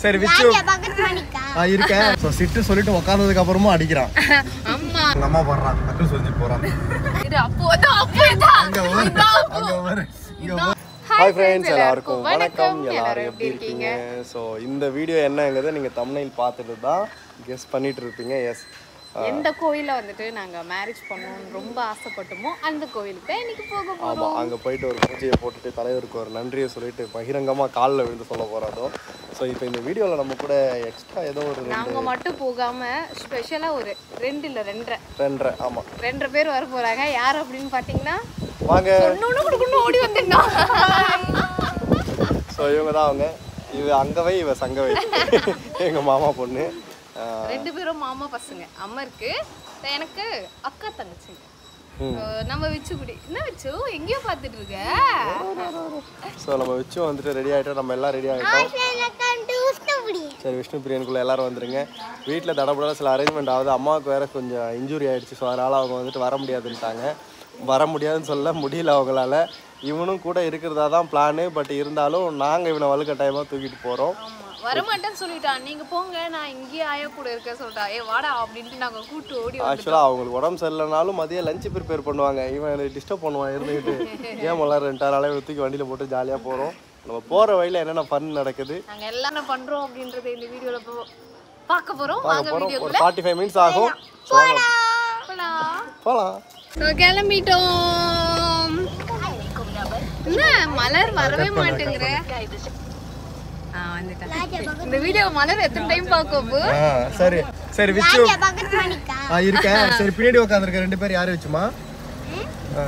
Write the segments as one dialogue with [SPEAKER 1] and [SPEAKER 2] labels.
[SPEAKER 1] சரி விச்சு ஆ இருக்கேன் ஸோ சிட்டு சொல்லிட்டு உட்காந்ததுக்கு அப்புறமும் அடிக்கிறான்
[SPEAKER 2] அம்மா
[SPEAKER 1] உங்க அம்மா போடுறான் அக்கு சொல்லிட்டு போறான்
[SPEAKER 2] இது அப்போதான் அப்போதான்
[SPEAKER 1] அங்க வரு அங்க வரு இங்க வரு ஹாய் ஃப்ரெண்ட்ஸ் எல்லாருக்கும் வணக்கம் எல்லாரும் எப்படி இருக்கீங்க ஸோ இந்த வீடியோ என்னங்கிறத நீங்கள் தமிழில் பார்த்துட்டு தான் கெஸ் பண்ணிட்டு இருப்பீங்க எஸ்
[SPEAKER 2] எந்த கோயில்ல வந்துட்டு நாங்க மேரேஜ் பண்ணணும்னு ரொம்ப ஆசைப்பட்டோமோ அந்த கோயிலுக்கு தான் இன்னைக்கு போக போறோம்
[SPEAKER 1] ஆமாம் அங்கே போயிட்டு ஒரு பூஜையை போட்டுட்டு தலைவருக்கு ஒரு நன்றியை சொல்லிட்டு பகிரங்கமாக காலில் விழுந்து சொல்ல போகிறதோ ஸோ இப்போ இந்த வீடியோவில் நம்ம கூட எக்ஸ்ட்ரா ஏதோ ஒரு ரெண்டு
[SPEAKER 2] நாங்க மட்டும் போகாம ஸ்பெஷலா ஒரு ரெண்டு இல்ல ரெண்டரை
[SPEAKER 1] ரெண்டரை ஆமாம்
[SPEAKER 2] ரெண்டரை பேர் வர போறாங்க யார் அப்படின்னு பாத்தீங்கன்னா
[SPEAKER 1] வாங்க
[SPEAKER 2] ஒண்ணு கொடுக்கணும் ஓடி வந்துட்டோம்
[SPEAKER 1] ஸோ இவங்க தான் அவங்க இவ அங்கவை இவ சங்கவை எங்கள் மாமா பொண்ணு ஆஹ்
[SPEAKER 2] ரெண்டு பேரும் மாமா பசங்க அம்மா இருக்கு எனக்கு அக்கா தங்கச்சி நம்ம விச்சுக்குடி என்ன விச்சு எங்கேயோ பார்த்துட்டு இருக்க
[SPEAKER 1] ஸோ நம்ம வச்சு வந்துட்டு ரெடி ஆகிட்டோம் நம்ம எல்லாம் ரெடி ஆகிட்டோம் சரி விஷ்ணு பிரியனுக்குள்ள எல்லாரும் வந்துருங்க வீட்டில் தடபுடல சில அரேஞ்ச்மெண்ட் ஆகுது அம்மாவுக்கு வேற கொஞ்சம் இன்ஜுரி ஆயிடுச்சு ஸோ அதனால் அவங்க வந்துட்டு வர முடியாதுன்ட்டாங்க வர முடியாதுன்னு சொல்ல முடியல அவங்களால இவனும் கூட இருக்கிறதா தான் பிளானு பட் இருந்தாலும் நாங்கள் இவனை வலுக்கட்டாயமாக தூக்கிட்டு போகிறோம்
[SPEAKER 2] ஆமா வரமாட்டேன்னு சொல்லிட்டான் நீங்க போங்க நான் இங்கேயே ஆயா கூட இருக்க சொல்லிட்டா ஏ வாடா அப்படின்ட்டு நாங்க கூட்டு ஓடி வந்து
[SPEAKER 1] ஆக்சுவலாக அவங்களுக்கு உடம்பு சரியில்லைனாலும் மதியம் லஞ்சு ப்ரிப்பேர் பண்ணுவாங்க இவன் எனக்கு டிஸ்டர்ப் பண்ணுவான் இருந்துக்கிட்டு ஏன் விளாட்றேன்ட்டாரால இவன் தூக்கி வண்டியில் போட்டு ஜாலியாக போகிறோம் நம்ம போகிற வழியில் என்னென்ன ஃபன் நடக்குது
[SPEAKER 2] நாங்க எல்லாம் என்ன பண்றோம் அப்படின்றத இந்த வீடியோல போ- பார்க்க போறோம்
[SPEAKER 1] பார்க்க
[SPEAKER 2] வாங்க
[SPEAKER 1] போகிறோம் ஒரு
[SPEAKER 2] வீடியோக்குள்ள
[SPEAKER 1] ஃபார்ட்டி ஃபைவ் மினிட்ஸ் ஆகும்
[SPEAKER 2] போலாம்
[SPEAKER 1] போகலாம்
[SPEAKER 2] So, கிளம்பிட்டோம் என்ன மலர் வரவே மாட்டேங்கிற ஆ, வந்துட்டேன். இந்த வீடியோ மலர் எத்தனை டைம் பார்க்கோப்பு
[SPEAKER 1] ஆ சரி சரி விச்சு ஆ இருக்கேன் சரி பின்னாடி உட்காந்துருக்க ரெண்டு பேர் யாரு வச்சுமா ஆ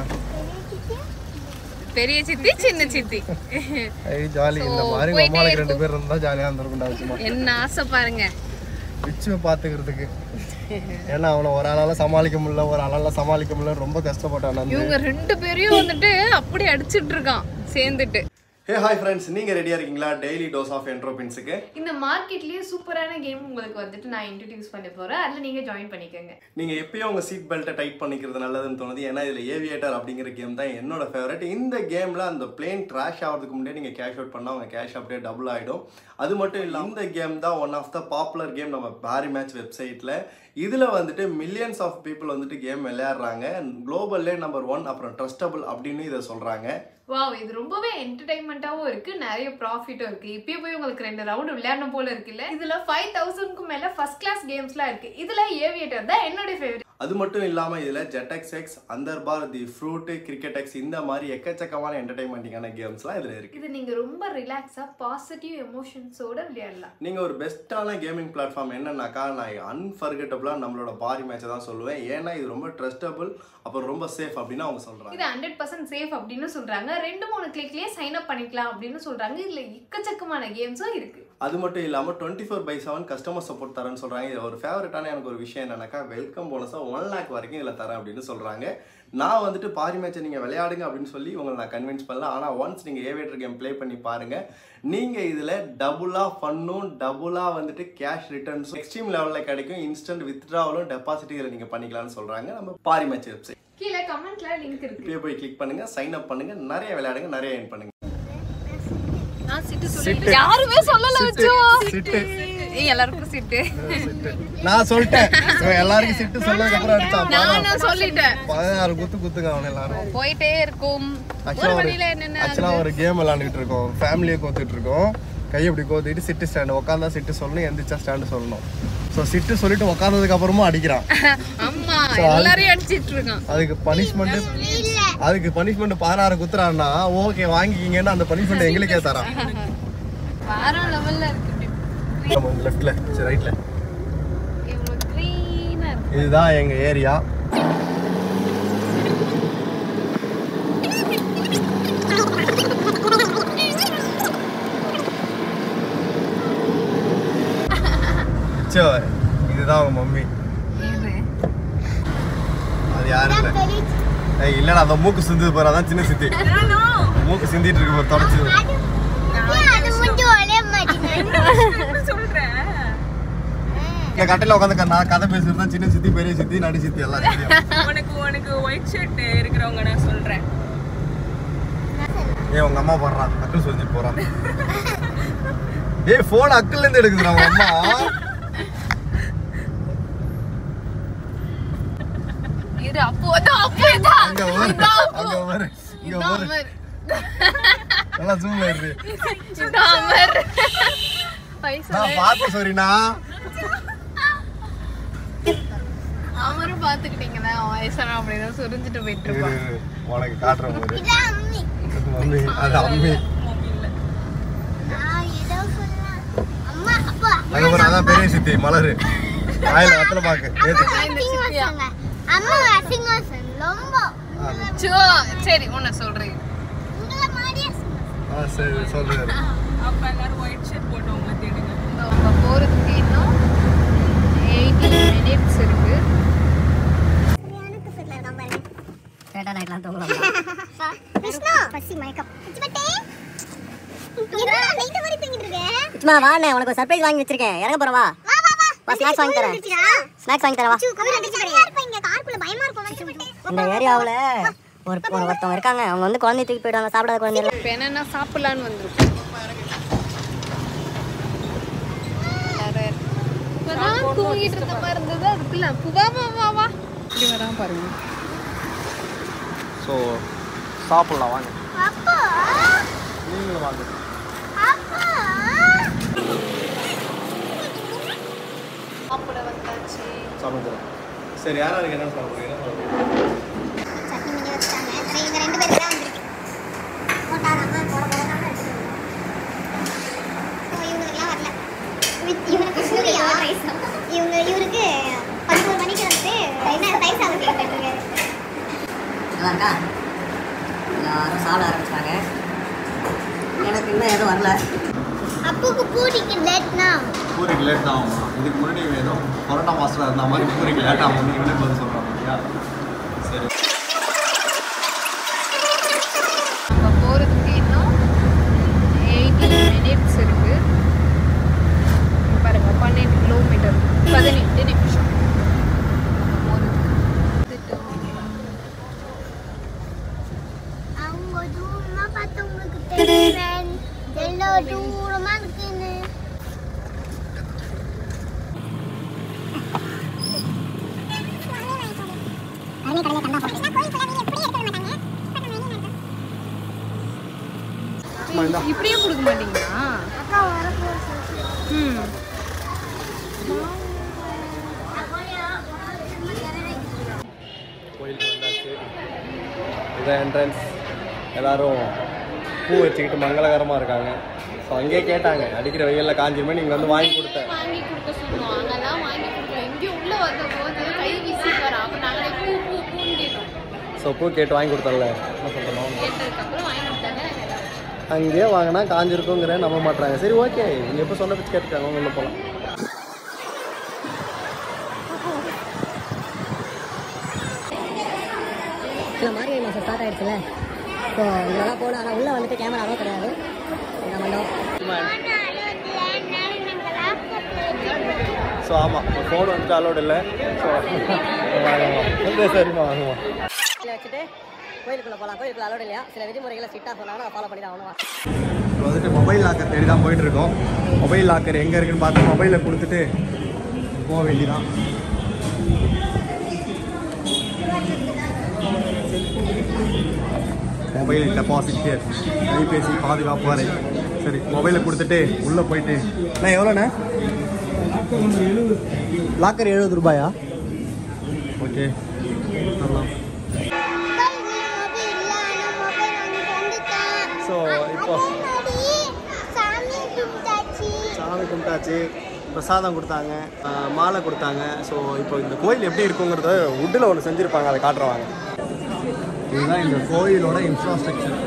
[SPEAKER 2] பெரிய சித்தி சின்ன சித்தி
[SPEAKER 1] ஐய் ஜாலி இந்த மாதிரி உங்க அம்மாளுக்கு ரெண்டு பேர் இருந்தா ஜாலியாக இருந்திருக்கும்டா வச்சுமா
[SPEAKER 2] என்ன ஆசை பாருங்க
[SPEAKER 1] விச்சுவை பார்த்துக்கிறதுக்கு ஏன்னா அவனை ஒரு ஆளால சமாளிக்க முடியல ஒரு ஆளால சமாளிக்க முடியல ரொம்ப கஷ்டப்பட்டான் நந்து
[SPEAKER 2] இவங்க ரெண்டு பேரையும் வந்துட்டு அப்படி அடிச்சிட்டு இருக்கான் சேர்ந்துட்டு
[SPEAKER 1] ஹே ஹாய் ஃப்ரெண்ட்ஸ் நீங்க ரெடியா இருக்கீங்களா டெய்லி டோஸ் ஆஃப் என்ட்ரோபின்ஸுக்கு
[SPEAKER 2] இந்த மார்க்கெட்லயே சூப்பரான கேம் உங்களுக்கு வந்துட்டு நான் இன்ட்ரடியூஸ் பண்ண போறேன் அதுல நீங்க ஜாயின் பண்ணிக்கோங்க
[SPEAKER 1] நீங்க எப்பயும் உங்க சீட் பெல்ட்டை டைட் பண்ணிக்கிறது நல்லதுன்னு தோணுது ஏன்னா இதுல ஏவியேட்டர் அப்படிங்கிற கேம் தான் என்னோட ஃபேவரட் இந்த கேம்ல அந்த பிளேன் கிராஷ் ஆகிறதுக்கு முன்னாடி நீங்க கேஷ் அவுட் பண்ணா உங்க கேஷ் அப்படியே டபுள் ஆயிடும் அது மட்டும் இல்லாம இந்த கேம் தான் one of the popular game நம்ம பாரி மேட்ச் வெப்சைட்ல இதுல வந்துட்டு மில்லியன்ஸ் ஆஃப் பீப்புள் வந்துட்டு கேம் விளையாடுறாங்க குளோபல்லே நம்பர் ஒன் அப்புறம் ட்ரஸ்டபிள் அப்படின்னு இதை சொல்றாங்க
[SPEAKER 2] வாவ் இது ரொம்பவே என்டர்டைன்மெண்ட்டாவும் இருக்கு நிறைய ப்ராஃபிட்டும் இருக்கு இப்பயே போய் உங்களுக்கு ரெண்டு ரவுண்ட் விளையாடணும் போல இருக்குல்ல இதுல ஃபைவ் தௌசண்ட்க்கு மேல ஃபர்ஸ்ட் கிளாஸ் கேம்ஸ்லாம் இருக்கு இதுல ஏவியேட்டர் தான் என்னோட ஃபேவரட்
[SPEAKER 1] அது மட்டும் இல்லாம இதுல JetX X Andar Bahar the fruit cricket X இந்த மாதிரி எக்கச்சக்கமான என்டர்டைன்மெண்டிங்கான கேம்ஸ்லாம் இதுல இருக்கு
[SPEAKER 2] இது நீங்க ரொம்ப ரிலாக்ஸா பாசிட்டிவ் எமோஷன்ஸோட விளையாடலாம்
[SPEAKER 1] நீங்க ஒரு பெஸ்ட்டான கேமிங் பிளாட்ஃபார்ம் என்னன்னாக்கா நான் அன்ஃபர்கட்டபிளா நம்மளோட பாரி மேட்சை தான் சொல்லுவேன் ஏன்னா இது ரொம்ப ட்ரஸ்டபிள் அப்புறம் ரொம்ப சேஃப் அப்படின்னு அவங்க சொல்றாங்க
[SPEAKER 2] இது ஹண்ட்ரட் பர்சன்ட் சேஃப் அப்படின்னு சொல்றாங்க ரெண்டு மூணு கிளிக்லயே சைன் அப் பண்ணிக்கலாம் அப்படின்னு சொல்றாங்க இதுல எக்கச்சக்கமான கேம்ஸும் இருக்கு
[SPEAKER 1] அது மட்டும் இல்லாம twenty four by seven customer support தரேன்னு சொல்றாங்க இது ஒரு ஃபேவரட்டான எனக்கு ஒரு விஷயம் என்னன்னாக்கா வெல்கம் போனஸா ஒன் லேக் வரைக்கும் இதுல தரேன் அப்படின்னு சொல்றாங்க நான் வந்துட்டு பாரி மேட்சை நீங்க விளையாடுங்க அப்படின்னு சொல்லி உங்களை நான் கன்வின்ஸ் பண்ணல ஆனா ஒன்ஸ் நீங்க ஏவேட்டர் கேம் ப்ளே பண்ணி பாருங்க நீங்க இதுல டபுளா ஃபன்னும் டபுளா வந்துட்டு கேஷ் ரிட்டர்ன்ஸும் எக்ஸ்ட்ரீம் லெவல்ல கிடைக்கும் இன்ஸ்டன்ட் வித்ட்ராவலும் டெபாசிட் இதுல நீங்க பண்ணிக்கலாம்னு சொல்றாங்க நம்ம பாரி மேட்ச் வெப்சைட்
[SPEAKER 2] கீழே கமெண்ட்ல லிங்க் இருக்கு
[SPEAKER 1] இப்பயே போய் கிளிக் பண்ணுங்க சைன் அப் பண்ணுங்க நிறைய விளையாடுங்க நிறைய என் பண்ணுங்க
[SPEAKER 2] நான் சிட்டு சொல்லிட்டு யாருமே சொல்லல வச்சோ
[SPEAKER 1] சிட்டு.
[SPEAKER 2] ஏய், எல்லாருக்கும் சிட்டு
[SPEAKER 1] நான் சொல்லிட்டேன் இவன் எல்லாருக்கும் சிட்டு சொன்னதுக்கு அப்புறம் அடிச்சான்
[SPEAKER 2] நானும் சொல்லிட்டேன்
[SPEAKER 1] பதினாறு குத்து குத்துங்க அவன் எல்லாரும்
[SPEAKER 2] போயிட்டே இருக்கும் ஒரு
[SPEAKER 1] ஆக்சுவலா ஒரு
[SPEAKER 2] வழியில என்னென்ன
[SPEAKER 1] ஆக்சுவலா ஒரு கேம் விளையாண்டுட்டு இருக்கோம் ஃபேமிலியை கோத்துட்டு இருக்கோம் கை இப்படி கோத்திட்டு சிட்டு ஸ்டாண்டு உட்காந்தா சிட்டு சொல்லணும் எந்திரிச்சா ஸ்டாண்டு சொல்லணும் ஸோ சிட்டு சொல்லிட்டு உட்காந்ததுக்கு அப்புறமும் அடிக்கிறான்
[SPEAKER 2] அம்மா எல்லாரையும் அடிச்சிட்டு இருக்கான்
[SPEAKER 1] அதுக்கு பனிஷ்மெண்ட் அதுக்கு பனிஷ்மெண்ட் பதினாறு குத்துறான்னா ஓகே வாங்கிக்கிங்கன்னு அந்த பனிஷ்மெண்ட் எங்களுக்கே தரான்
[SPEAKER 2] வேற லெவல்ல இருக்கு
[SPEAKER 1] லெஃப்ட்ல சரி ரைட்ல
[SPEAKER 2] இவ்வளவு க்ளீனா இருக்கு
[SPEAKER 1] இதுதான் எங்க ஏரியா இதுதான் அவங்க மம்மி அது யாரும் இல்ல ஏய் இல்லடா அந்த மூக்கு சிந்தது பாரு அதான் சின்ன சித்தி மூக்கு சிந்திட்டு இருக்கு பாரு தொடச்சு இந்த கட்டையில உட்காந்து நான் கதை பேசுறது தான் சின்ன சித்தி பெரிய சித்தி நடு சித்தி எல்லாம் சித்தியும்.
[SPEAKER 3] உனக்கு உனக்கு ஒயிட் ஷர்ட் இருக்கிறவங்க நான் சொல்றேன்
[SPEAKER 1] ஏன் உங்க அம்மா போடுறான் அக்கல் சொல்லிட்டு போறான் ஏய் போன் அக்கல்ல இருந்து எடுக்குதுடா உங்க அம்மா
[SPEAKER 2] இரு அப்போ வந்து அப்போ இதான்.
[SPEAKER 1] அங்க ஒரு
[SPEAKER 2] இதான் அப்போ.
[SPEAKER 1] அங்க ஒரு இங்க
[SPEAKER 2] இதான்
[SPEAKER 1] ஒரு
[SPEAKER 2] அமர்.
[SPEAKER 1] நல்லா ஜூம்ல இருக்கு
[SPEAKER 2] இதான் அமர். வயசு
[SPEAKER 1] நான் பார்த்து சரிண்ணா
[SPEAKER 2] அமரும் பாத்துக்கிட்டீங்கன்னா வயசான அப்படிதான் சுரிஞ்சிட்டு போயிட்டு இருப்பான்
[SPEAKER 1] உனக்கு காட்டுறேன் பாரு மம்மி அது அம்மி அங்க ஒரு அதான் பெரிய சித்தி மலரு வாயில வெத்தல பாக்கு ஏத்து
[SPEAKER 2] நான் இந்த சித்தியா.
[SPEAKER 4] அம்மா அசிங்கம் ரொம்ப
[SPEAKER 2] சோ, சரி உன்னை சொல்றேன்
[SPEAKER 4] உங்களை மாதிரியே
[SPEAKER 1] ஆ சரி சொல்றாரு
[SPEAKER 3] அப்ப எல்லாரும் ஒயிட் ஷர்ட் போட்டவங்கள தேடுங்க
[SPEAKER 2] நம்ம போறதுக்கு இன்னும் எயிட்டி மினிட்ஸ் இருக்கு
[SPEAKER 4] எனக்கு ஃபிட்ல இருக்கான் பாருங்க
[SPEAKER 5] சேட்டா நைட்லாம் தூங்கலாம்
[SPEAKER 4] விஷ்ணு பசி மயக்கம் சிவட்டே என்னடா நைட் வரை தூங்கிட்டு இருக்க
[SPEAKER 5] சும்மா வாண்ணே உனக்கு ஒரு சர்ப்ரைஸ் வாங்கி வச்சிருக்கேன் இறங்க போறவா
[SPEAKER 4] வா வா வா
[SPEAKER 5] வா ஸ்நாக்ஸ் வாங்கி தரேன் ஸ்நாக்ஸ் வாங்கி தரேன் வா
[SPEAKER 4] சூ கவர் அடிச்சு சரியா இருப்ப இங்க காருக்குள்ள பயமா இருக்கும் வந்து
[SPEAKER 5] இந்த ஏரியாவுல ஒரு ஒரு ஒருத்தவங்க இருக்காங்க அவங்க வந்து குழந்தை தூக்கி போயிடுவாங்க சாப்பிடாத குழந்தைகள்
[SPEAKER 2] இப்போ என்னன்னா சாப்பிடலான்னு வந்திருக்கோம் எல்லாரும் இப்பதான் தூங்கிட்டு இருந்த மாதிரி இருந்தது அதுக்குள்ள புவா வா வா வா இப்படி வராம பாருங்க
[SPEAKER 1] ஸோ சாப்பிடலாம் வாங்க
[SPEAKER 4] அப்பா
[SPEAKER 1] நீங்களும் வாங்க
[SPEAKER 4] அப்பா
[SPEAKER 2] சாப்பிட வந்தாச்சு
[SPEAKER 1] சாப்பிடுறேன் சரி யாரா இருக்கு என்ன சாப்பிட போறீங்க என்ன சாப்பிட போறீங்க?
[SPEAKER 4] சட்னி மிஞ்சி வச்சுட்டாங்க சரி இவங்க ரெண்டு பேருக்கு தான் வந்திருக்கு போட்டாங்க போட போடாம இவங்களுக்குலாம் வரல இவ- இவனுக்கு சூர்யா இவங்க இவருக்கு பதினோரு மணிக்கு வந்து என்ன ரைஸ் ஆகுது கேட்டுருக்காரு
[SPEAKER 5] நல்லா இருக்கா எல்லாரும் சாப்பிட ஆரம்பிச்சிட்டாங்க எனக்கு இன்னும் எதுவும் வரல
[SPEAKER 4] அப்புக்கு பூரிக்கு லேட்னா
[SPEAKER 1] பூரிக்கு லேட் தான் ஆகுமா இதுக்கு முன்னாடி இவன் ஏதோ கொரோனா மாஸ்டராக இருந்த மாதிரி பூரிக்கு லேட் ஆகும் இவனே பதில் சொல்கிறான் இல்லையா சரி
[SPEAKER 2] நம்ம போறதுக்கு இன்னும் எயிட்டி மினிட்ஸ் இருக்கு இங்க பாருங்க பன்னெண்டு கிலோமீட்டர் பதினெட்டு நிமிஷம் நம்ம போறதுக்கு வந்துட்டோம்.
[SPEAKER 4] அவங்க தூரமா பார்த்தவங்களுக்கு தெரியும் எல்லோ தூரமா இருக்குன்னு
[SPEAKER 2] இப்படியே கொடுக்க மாட்டீங்களா ம்
[SPEAKER 1] கோயிலுக்கு வந்தாச்சு இதான் என்ட்ரன்ஸ் எல்லாரும் பூ வச்சுக்கிட்டு மங்களகரமாக இருக்காங்க ஸோ அங்கேயே கேட்டாங்க அடிக்கிற வெயிலில் காஞ்சிருமே நீங்கள் வந்து வாங்கி கொடுத்தேன்
[SPEAKER 2] வாங்கி கொடுக்க சொன்னோம் அங்கெல்லாம் வாங்கி கொடுக்கல இங்கே உள்ள வந்த போது கை வீசிட்டு வரோம் அப்போ நாங்களே பூ பூ பூன்னு கேட்டோம்
[SPEAKER 1] ஸோ பூ கேட்டு வாங்கி கொடுத்தோம்ல என்ன சொல்கிறோம்
[SPEAKER 2] கேட்டதுக்கப்புறம் வாங்கி கொடுத்தாங்க
[SPEAKER 1] அங்கேயே வாங்கினா காஞ்சிருக்குங்கிற நம்ப மாட்டாங்க சரி ஓகே நீங்கள் எப்போ சொன்ன பிச்சு கேட்டுருக்காங்க உள்ள போகலாம்
[SPEAKER 5] இல்லை மார்கழி மாதம் ஸ்டார்ட் ஆயிடுச்சுல ஸோ இதெல்லாம் போகணும் ஆனால் உள்ளே வந்துட்டு கேமராவும் கிடையாது இந்த மண்டபம்
[SPEAKER 1] ஸோ ஆமாம் ஃபோன் வந்துட்டு அலோடு இல்லை ஸோ வாங்குவோம் சரிம்மா வாங்குவோம்
[SPEAKER 5] இதில் வச்சுட்டு கோயிலுக்குள்ளே போகலாம் கோயிலுக்குள்ள அலோடு இல்லையா சில விதிமுறைகளை ஸ்ட்ரிக்டாக சொன்னாங்கன்னா ஃபாலோ பண்ணி தான் ஆகணும்
[SPEAKER 1] இப்போ வந்துட்டு மொபைல் லாக்கர் தேடி தான் போயிட்டு இருக்கோம் மொபைல் லாக்கர் எங்கே இருக்குன்னு பார்த்து மொபைலை கொடுத்துட்டு போக வேண்டியதான் மொபைல் டெபாசிட் ஹியர் கைபேசி பாதுகாப்பு அறை சரி மொபைலை கொடுத்துட்டு உள்ளே போயிட்டு அண்ணா எவ்வளோண்ணே லாக்கர் எழுபது ரூபாயா ஓகே வரலாம் ஸோ இப்போ
[SPEAKER 4] சாமி கும்பிட்டாச்சு
[SPEAKER 1] சாமி கும்பிட்டாச்சு பிரசாதம் கொடுத்தாங்க ஆஹ் மாலை கொடுத்தாங்க ஸோ இப்போ இந்த கோயில் எப்படி இருக்குங்கிறத உட்டில் ஒன்று செஞ்சுருப்பாங்க அதை காட்டுறவாங்க இதுதான் இந்த கோயிலோட இன்ஃப்ராஸ்ட்ரக்சர்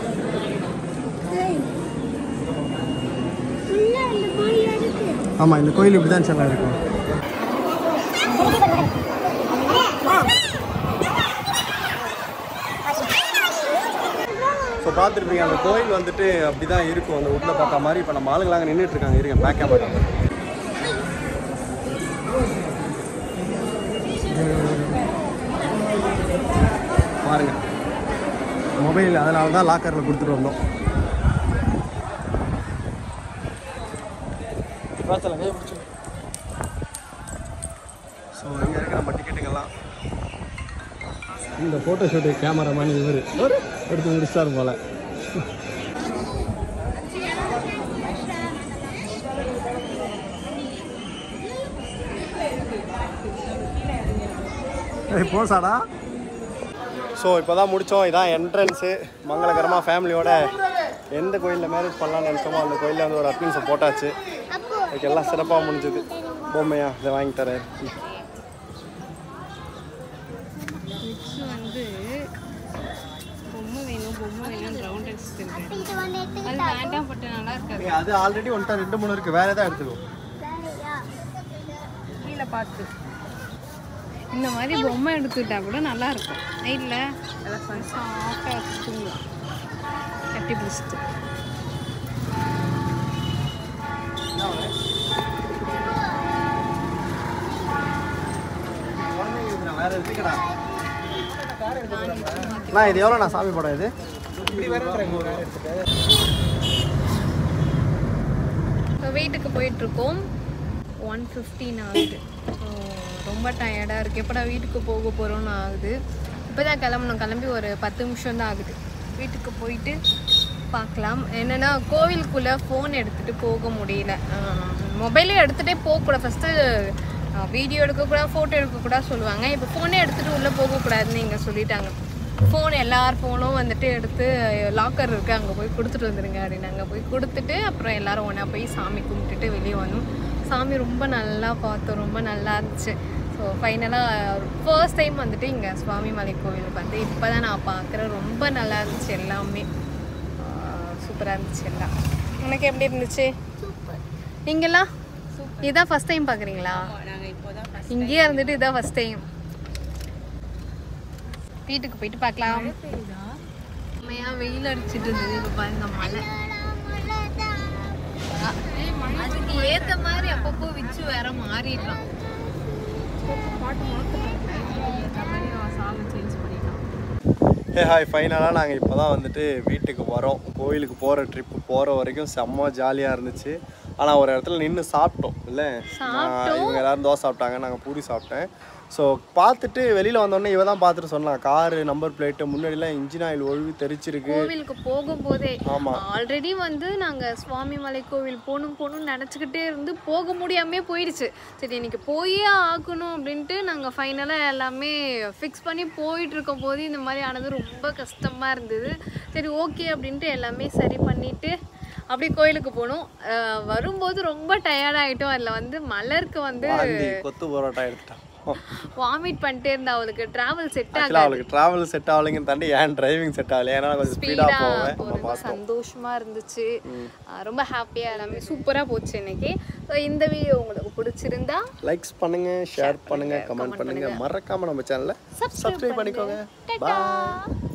[SPEAKER 1] ஆமாம் இந்த கோயில் இப்படி தான் செல்லாம் இருக்கும் ஸோ பார்த்துருப்பீங்க அந்த கோயில் வந்துட்டு அப்படி தான் இருக்கும் அந்த உள்ள பார்த்த மாதிரி இப்போ நம்ம ஆளுங்களாங்க அங்கே நின்றுட்டு இருக்காங்க இருங்க பேக் கேமரா பாருங்க மொபைல் அதனால தான் லாக்கரில் கொடுத்துட்டு வந்தோம் வாசல கை பிடிச்சு ஸோ இங்கே இருக்க நம்ம டிக்கெட்டுங்கெல்லாம்
[SPEAKER 6] இந்த ஃபோட்டோ ஷூட்டு கேமராமேன் இவர் எடுத்து முடிச்சாரு போல
[SPEAKER 1] போசாடா ஸோ இப்போ தான் முடித்தோம் இதான் என்ட்ரன்ஸு மங்களகரமாக ஃபேமிலியோட எந்த கோயிலில் மேரேஜ் பண்ணலாம்னு நினச்சோமோ அந்த கோயிலில் வந்து ஒரு அட்மின்ஸை போட்டாச்சு அதுக்கு எல்லாம் சிறப்பாக முடிஞ்சது பொம்மையா இதை வாங்கி தரேன்
[SPEAKER 2] வந்து பொம்மை வேணும் பொம்மை வேணும் ரவுண்ட் அடிச்சுட்டு
[SPEAKER 4] இது வந்து
[SPEAKER 2] அது வேண்டாம் பட்டு நல்லா இருக்காது
[SPEAKER 1] அது ஆல்ரெடி ஒன்ட்டா ரெண்டு மூணு இருக்குது வேறு எதாவது எடுத்துக்கோ
[SPEAKER 4] வேறையா
[SPEAKER 2] கீழே பார்த்து இந்த மாதிரி பொம்மை எடுத்துக்கிட்டா கூட நல்லா இருக்கும் நைட்டில் எல்லாம் சாஃப்டாக வச்சு தூங்கலாம் கட்டி பிடிச்சிட்டு
[SPEAKER 1] வேறு எடுத்துக்கடா நான் இது எவ்வளோ நான் சாமி படம் இது
[SPEAKER 2] இப்போ வீட்டுக்கு போயிட்டுருக்கோம் ஒன் ஃபிஃப்டீன் ஆகுது ஸோ ரொம்ப டயர்டாக இருக்குது எப்படா வீட்டுக்கு போக போகிறோன்னு ஆகுது இப்போ தான் கிளம்பணும் கிளம்பி ஒரு பத்து நிமிஷம் தான் ஆகுது வீட்டுக்கு போயிட்டு பார்க்கலாம் என்னென்னா கோவிலுக்குள்ளே ஃபோன் எடுத்துகிட்டு போக முடியல மொபைலே எடுத்துகிட்டே போகக்கூடாது ஃபஸ்ட்டு வீடியோ எடுக்கக்கூடாது ஃபோட்டோ எடுக்கக்கூடாது சொல்லுவாங்க இப்போ ஃபோனே எடுத்துகிட்டு உள்ளே போகக்கூடாதுன்னு இங்கே சொல்லிட்டாங்க ஃபோன் எல்லார் ஃபோனும் வந்துட்டு எடுத்து லாக்கர் இருக்குது அங்கே போய் கொடுத்துட்டு வந்துடுங்க அப்படின்னு அங்கே போய் கொடுத்துட்டு அப்புறம் எல்லாரும் ஒன்றா போய் சாமி கும்பிட்டுட்டு வெளியே வந்தோம் சாமி ரொம்ப நல்லா பார்த்தோம் ரொம்ப நல்லா இருந்துச்சு ஸோ ஃபைனலாக ஃபர்ஸ்ட் டைம் வந்துட்டு இங்கே சுவாமி மலை கோவிலுக்கு வந்து இப்போ தான் நான் பார்க்குறேன் ரொம்ப நல்லா இருந்துச்சு எல்லாமே சூப்பராக இருந்துச்சு எல்லாம் உனக்கு எப்படி இருந்துச்சு நீங்களாம் இதான் ஃபஸ்ட் டைம் பார்க்குறீங்களா
[SPEAKER 3] நாங்கள் இப்போ தான்
[SPEAKER 2] இங்கேயே இருந்துட்டு இதான் ஃபஸ்ட் டைம் வீட்டுக்கு போயிட்டு பார்க்கலாம் செம்மையா வெயில் அடிச்சிட்டு இருந்தது இப்போ பாருங்க மழை அதுக்கு ஏத்த மாதிரி அப்பப்போ விச்சு வேற மாறிடலாம் பாட்டு சாங் சேஞ்ச் பண்ணிடலாம்
[SPEAKER 1] ஹே ஹாய் ஃபைனலாக நாங்கள் இப்போ தான் வந்துட்டு வீட்டுக்கு வரோம் கோயிலுக்கு போகிற ட்ரிப்பு போகிற வரைக்கும் செம்ம ஜாலியாக இருந்துச்சு ஆனால் ஒரு இடத்துல நின்று சாப்பிட்டோம் இல்லை இவங்க எல்லாரும் தோசை சாப்பிட்டாங்க நாங்கள் பூரி சாப்பிட்டேன் ஸோ பார்த்துட்டு வெளியில் வந்தோடனே இவ தான் பார்த்துட்டு சொன்னான் காரு நம்பர் பிளேட்டு முன்னாடிலாம் இன்ஜின் ஆயில் ஒழுவி தெரிச்சிருக்கு
[SPEAKER 2] கோவிலுக்கு போகும்போதே
[SPEAKER 1] ஆமா.
[SPEAKER 2] ஆல்ரெடி வந்து நாங்க சுவாமி மலை கோவில் போகணும் போகணும்னு நினச்சிக்கிட்டே இருந்து போக முடியாமே போயிடுச்சு சரி இன்னைக்கு போயே ஆகணும் அப்படின்ட்டு நாங்க ஃபைனலா எல்லாமே ஃபிக்ஸ் பண்ணி போயிட்டு இருக்கும் போது இந்த மாதிரி ஆனது ரொம்ப கஷ்டமா இருந்தது சரி ஓகே அப்படின்ட்டு எல்லாமே சரி பண்ணிட்டு அப்படி கோயிலுக்கு போனோம் அஹ் வரும்போது ரொம்ப டயர்ட் ஆயிட்டோம் அதில் வந்து மலருக்கு வந்து
[SPEAKER 1] வாந்தி கொத்து பரோட்டா எடுத்துட்டான்
[SPEAKER 2] வாமிட் பண்ணிட்டே இருந்தா அவளுக்கு டிராவல் செட் ஆகல
[SPEAKER 1] ஆக்சுவலாக அவளுக்கு ட்ராவல் செட் ஆகலைங்கன்னு தாண்டி ஏன் டிரைவிங் செட் ஆகலை ஏன்னா நான் கொஞ்சம் ஸ்பீடாக
[SPEAKER 2] ஸ்பீடா
[SPEAKER 1] போவேன் நம்ம
[SPEAKER 2] போகிறது
[SPEAKER 1] பார்த்தோம்
[SPEAKER 2] சந்தோஷமா இருந்துச்சு ஆஹ் ரொம்ப ஹாப்பியா எல்லாமே சூப்பரா போச்சு இன்னைக்கு ஸோ இந்த வீடியோ உங்களுக்கு பிடிச்சிருந்தா
[SPEAKER 1] லைக்ஸ் பண்ணுங்க ஷேர் பண்ணுங்க கமெண்ட் பண்ணுங்க மறக்காம நம்ம சேனலை சப்ஸ்கிரைப் பண்ணிக்கோங்க பாய்